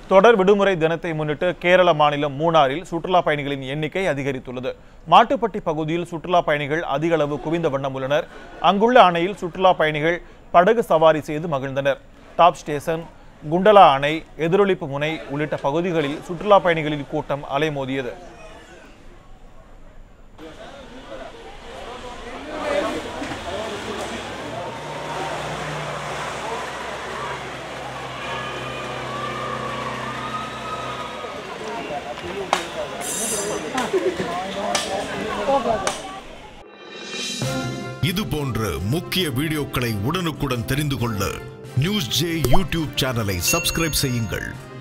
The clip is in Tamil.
தொடர் விடுமுறை தினத்தை முன்னிட்டு கேரள மாநிலம் மூணாறில் சுற்றுலா பயணிகளின் எண்ணிக்கை அதிகரித்துள்ளது மாட்டுப்பட்டி பகுதியில் சுற்றுலா பயணிகள் அதிக அளவு குவிந்த வண்ணம் உள்ளனர் அங்குள்ள அணையில் சுற்றுலா பயணிகள் படகு சவாரி செய்து மகிழ்ந்தனர் டாப் ஸ்டேஷன் குண்டலா அணை எதிரொலிப்பு முனை உள்ளிட்ட பகுதிகளில் சுற்றுலா பயணிகளின் கூட்டம் அலைமோதியது இது போன்ற முக்கிய வீடியோக்களை உடனுக்குடன் தெரிந்து கொள்ள நியூஸ் ஜே யூடியூப் சேனலை சப்ஸ்கிரைப் செய்யுங்கள்